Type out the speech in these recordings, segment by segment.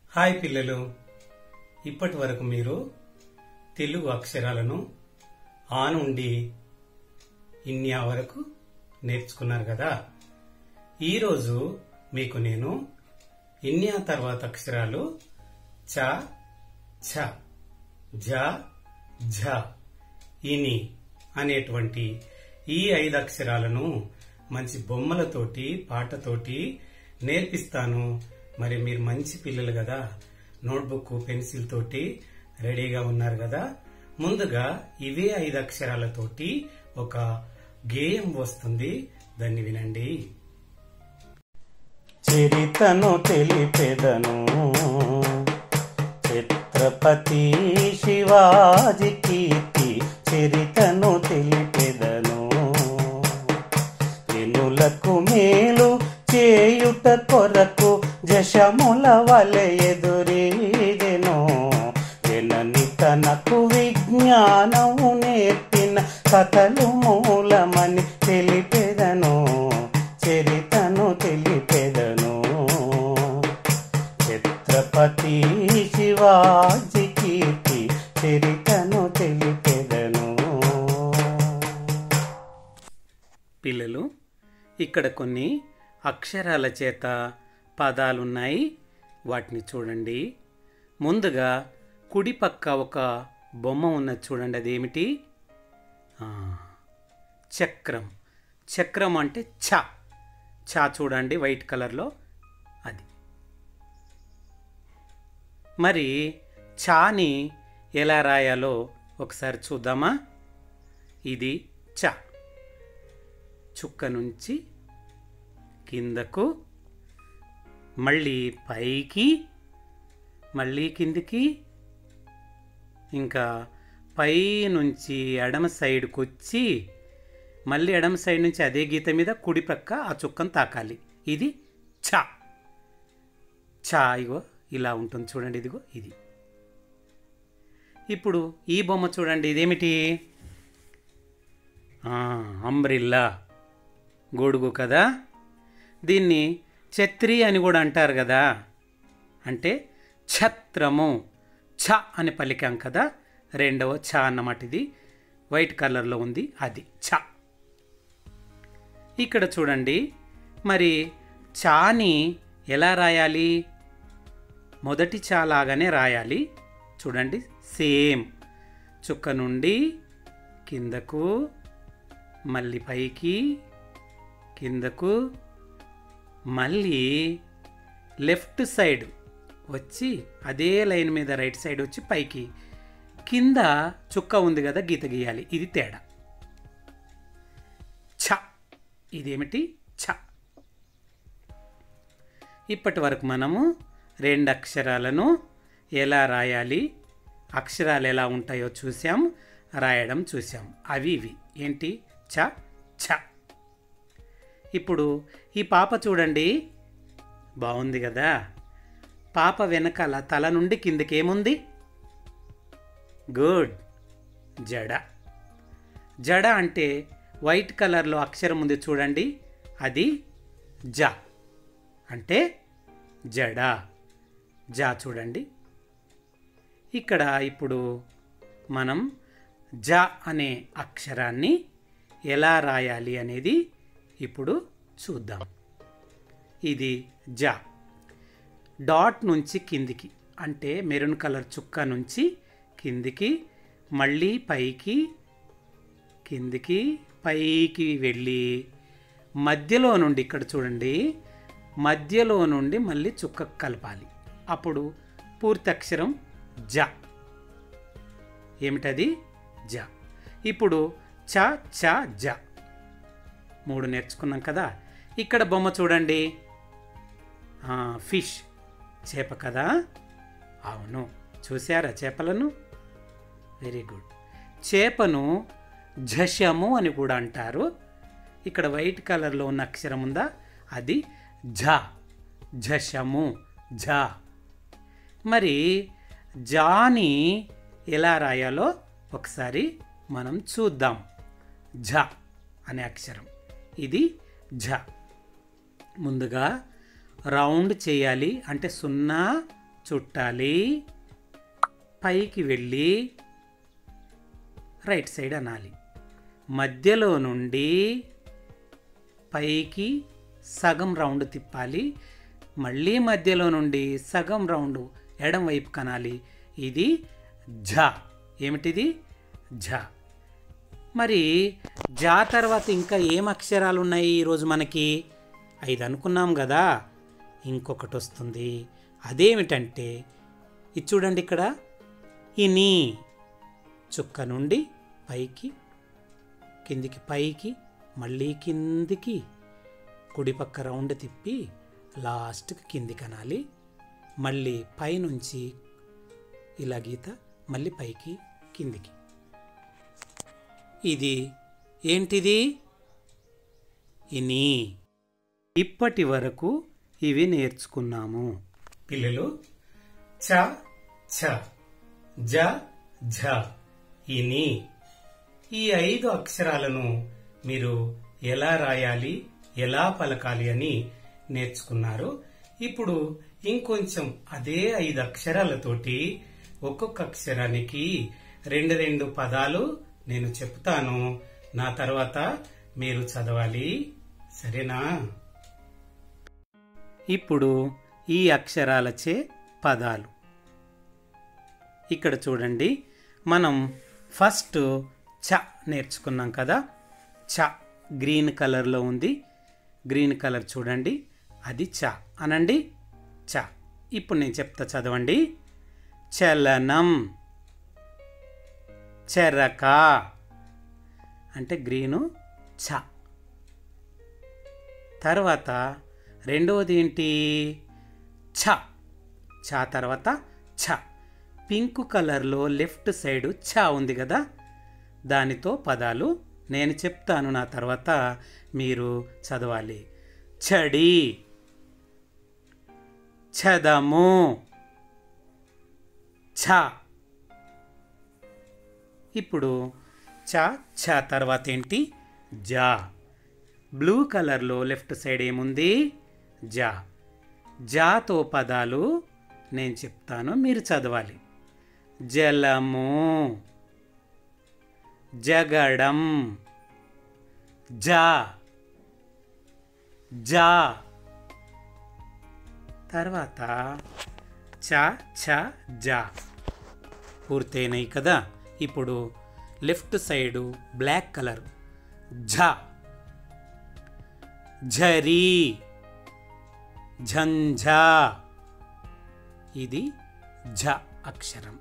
Hi పిల్లలు ఇప్పటి వరకు మీరు తెలుగు అక్షరాలను ఆ నుండి ఇన్యా వరకు నేర్చుకున్నారు కదా ఈరోజు మీకు నేను ఇన్యా తర్వాత అక్షరాలు చ ఛ జ ఝ ఇని అనేటువంటి ఈ ఐదు అక్షరాలను మంచి బొమ్మలతోటి పాటతోటి నేర్పిస్తాను మరి మీరు మంచి పిల్లలు కదా నోట్బుక్ పెన్సిల్ తోటి రెడీగా ఉన్నారు కదా ముందుగా ఇవే ఐదు అక్షరాలతోటి ఒక గేయం వస్తుంది దాన్ని వినండి చరితను తెలిపెదను ఛత్రపతి శివాజీ కీర్తి చరితను తెలిపెదను వెనులకు మేలు చేయుట కొరకు జశముల వలె ఎదురీదెను వెనని తనకు విజ్ఞానము నేర్పిన కథలు మూలమని తెలిపెదను చరితను తెలిపెదను ఛత్రపతి శివాజీ కీర్తి చరితను తెలిపెదను పిల్లలు ఇక్కడ కొన్ని అక్షరాల చేత పదాలున్నాయి వాటిని చూడండి ముందుగా కుడి పక్క ఒక బొమ్మ ఉన్నది చూడండి అదేమిటి ఆ, చక్రం చక్రం అంటే ఛ ఛ చూడండి వైట్ కలర్లో అది మరి ఛాని ఎలా రాయాలో ఒకసారి చూద్దామా ఇది చ చుక్క నుంచి కిందకు మళ్ళీ పైకి మళ్ళీ కిందికి ఇంకా పై నుంచి ఎడమ సైడ్కి వచ్చి మళ్ళీ ఎడమ సైడ్ నుంచి అదే గీత మీద కుడి పక్క ఆ చుక్కను తాకాలి ఇది ఛ ఛ ఇగో ఇలా ఉంటుంది చూడండి ఇదిగో ఇది ఇప్పుడు ఈ బొమ్మ చూడండి ఇదేమిటి ఆ, అంబ్రిల్లా గొడుగు కదా దీన్ని ఛత్రి అని కూడా అంటారు కదా అంటే ఛత్రము ఛ అని పలికాం కదా రెండవ ఛ అన్నమాట ఇది వైట్ కలర్లో ఉంది అది ఛ ఇక్కడ చూడండి మరి ఛాని ఎలా రాయాలి మొదటి చా లాగానే రాయాలి చూడండి సేమ్ చుక్క నుండి కిందకు మళ్ళీ పైకి కిందకు మళ్ళీ లెఫ్ట్ సైడ్ వచ్చి అదే లైన్ మీద రైట్ సైడ్ వచ్చి పైకి కింద చుక్క ఉంది కదా గీత గీయాలి ఇది తేడా ఛ ఇదేమిటి ఛ ఇప్పటి వరకు మనము రెండు అక్షరాలను ఎలా రాయాలి అక్షరాలు ఎలా ఉంటాయో చూసాం రాయడం చూసాం అవి ఇవి ఏంటి ఛ ఛ ఇప్పుడు ఈ పాప చూడండి బాగుంది కదా పాప వెనకాల తల నుండి కిందకి ఏముంది గుడ్ జడ జడ అంటే వైట్ కలర్లో అక్షరం ఉంది చూడండి అది జ అంటే జడ జా చూడండి ఇక్కడ ఇప్పుడు మనం జ అనే అక్షరాన్ని ఎలా రాయాలి అనేది ఇప్పుడు చూద్దాం ఇది జ డాట్ నుంచి కిందికి అంటే మెరూన్ కలర్ చుక్క నుంచి కిందికి మళ్ళీ పైకి కిందికి పైకి వెళ్ళి మధ్యలో నుండి ఇక్కడ చూడండి మధ్యలో నుండి మళ్ళీ చుక్క కలపాలి అప్పుడు పూర్తి అక్షరం జ ఏమిటది జ ఇప్పుడు చ చ జ మూడు నేర్చుకున్నాం కదా ఇక్కడ బొమ్మ చూడండి ఆ, ఫిష్ చేప కదా అవును చూసారా చేపలను వెరీ గుడ్ చేపను జషము అని కూడా అంటారు ఇక్కడ వైట్ కలర్లో ఉన్న అక్షరం ఉందా అది ఝ జషము ఝ మరి జాని ఎలా రాయాలో ఒకసారి మనం చూద్దాం ఝ అనే అక్షరం ఇది ఝ ముందుగా రౌండ్ చేయాలి అంటే సున్నా చుట్టాలి పైకి వెళ్ళి రైట్ సైడ్ అనాలి మధ్యలో నుండి పైకి సగం రౌండ్ తిప్పాలి మళ్ళీ మధ్యలో నుండి సగం రౌండ్ ఎడం వైపు కనాలి ఇది ఝ ఏమిటిది ఝ మరి జా తర్వాత ఇంకా ఏం అక్షరాలు ఉన్నాయి ఈరోజు మనకి ఐదు అనుకున్నాం కదా ఇంకొకటి వస్తుంది అదేమిటంటే ఇది చూడండి ఇక్కడ ఇని చుక్క నుండి పైకి కిందికి పైకి మళ్ళీ కిందికి కుడి పక్క రౌండ్ తిప్పి లాస్ట్కి కిందికి అనాలి మళ్ళీ పైనుంచి ఇలా గీత మళ్ళీ పైకి కిందికి ఇది ఏంటిది ఇని ఇప్పటి వరకు ఇవి నేర్చుకున్నాము పిల్లలు చ ఛ జ ఝ ఇని ఈ ఐదు అక్షరాలను మీరు ఎలా రాయాలి ఎలా పలకాలి అని నేర్చుకున్నారు ఇప్పుడు ఇంకొంచెం అదే ఐదు అక్షరాలతోటి ఒక్కొక్క అక్షరానికి రెండు రెండు పదాలు నేను చెప్తాను నా తర్వాత మీరు చదవాలి సరేనా ఇప్పుడు ఈ అక్షరాలచే పదాలు ఇక్కడ చూడండి మనం ఫస్ట్ చ నేర్చుకున్నాం కదా చ గ్రీన్ కలర్లో ఉంది గ్రీన్ కలర్ చూడండి అది చ అనండి చ ఇప్పుడు నేను చెప్తా చదవండి చలనం చెరక అంటే గ్రీను ఛ తర్వాత రెండవది ఏంటి ఛ ఛ తర్వాత ఛ పింక్ కలర్లో లెఫ్ట్ సైడ్ ఛ ఉంది కదా దానితో పదాలు నేను చెప్తాను నా తర్వాత మీరు చదవాలి చడి చదము ఛ ఇప్పుడు చ ఛ తర్వాత ఏంటి జా బ్లూ కలర్లో లెఫ్ట్ సైడ్ ఏముంది జా జాతో పదాలు నేను చెప్తాను మీరు చదవాలి జలము జగడం జా జా తర్వాత చ ఛ జా పూర్తయినాయి కదా ఇప్పుడు లెఫ్ట్ సైడు బ్లాక్ కలర్ ఝ ఝరీ ఝంఝా ఇది ఝ అక్షరం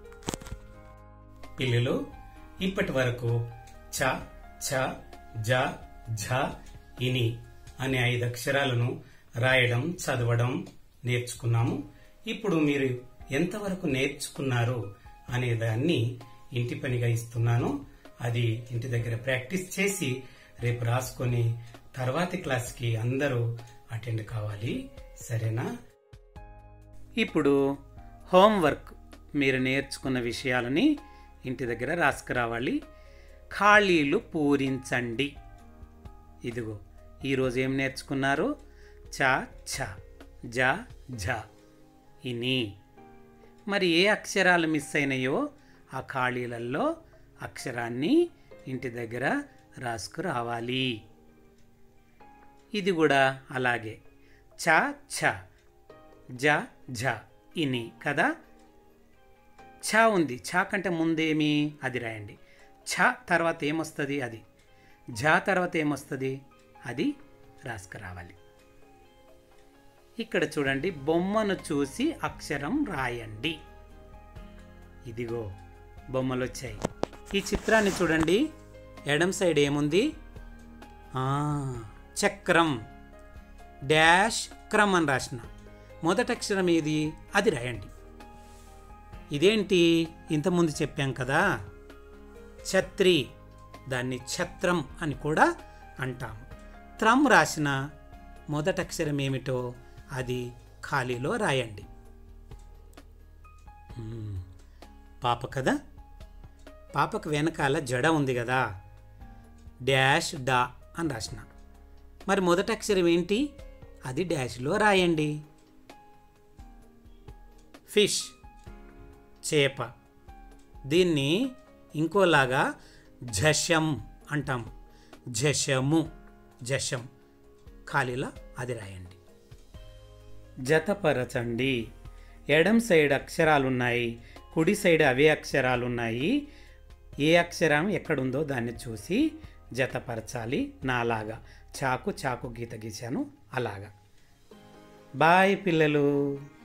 పిల్లలు ఇప్పటి వరకు చ ఛ జ ఝ ఇని అనే ఐదు అక్షరాలను రాయడం చదవడం నేర్చుకున్నాము ఇప్పుడు మీరు ఎంతవరకు నేర్చుకున్నారు అనే దాన్ని ఇంటి పనిగా ఇస్తున్నాను అది ఇంటి దగ్గర ప్రాక్టీస్ చేసి రేపు రాసుకొని తర్వాతి క్లాస్కి అందరూ అటెండ్ కావాలి సరేనా ఇప్పుడు హోంవర్క్ మీరు నేర్చుకున్న విషయాలని ఇంటి దగ్గర రాసుకురావాలి ఖాళీలు పూరించండి ఇదిగో ఈరోజు ఏం నేర్చుకున్నారు చ ఛ జ ఝ ఇని మరి ఏ అక్షరాలు మిస్ అయినాయో ఆ ఖాళీలలో అక్షరాన్ని ఇంటి దగ్గర రాసుకురావాలి ఇది కూడా అలాగే చ ఛ జ ఝ ఇని కదా ఛ ఉంది ఛ కంటే ముందేమి అది రాయండి ఛ తర్వాత ఏమొస్తుంది అది ఝ తర్వాత ఏమొస్తుంది అది రాసుకురావాలి ఇక్కడ చూడండి బొమ్మను చూసి అక్షరం రాయండి ఇదిగో బొమ్మలు వచ్చాయి ఈ చిత్రాన్ని చూడండి ఎడం సైడ్ ఏముంది ఆ, చక్రం డాష్ క్రమ్ అని రాసిన మొదటి అక్షరం ఏది అది రాయండి ఇదేంటి ఇంతకుముందు చెప్పాం కదా ఛత్రి దాన్ని ఛత్రం అని కూడా అంటాం త్రం రాసిన మొదటి అక్షరం ఏమిటో అది ఖాళీలో రాయండి మ్మ్. పాప కదా పాపకు వెనకాల జడ ఉంది కదా డాష్ డా అని రాసిన మరి మొదటి అక్షరం ఏంటి అది డాష్లో రాయండి ఫిష్ చేప దీన్ని ఇంకోలాగా జషం అంటాం జషము జషం ఖాళీలా అది రాయండి జతపరచండి ఎడం సైడ్ అక్షరాలున్నాయి కుడి సైడ్ అవే అక్షరాలున్నాయి ఏ అక్షరం ఎక్కడుందో దాన్ని చూసి జతపరచాలి నాలాగా చాకు చాకు గీత గీశాను అలాగా బాయ్ పిల్లలు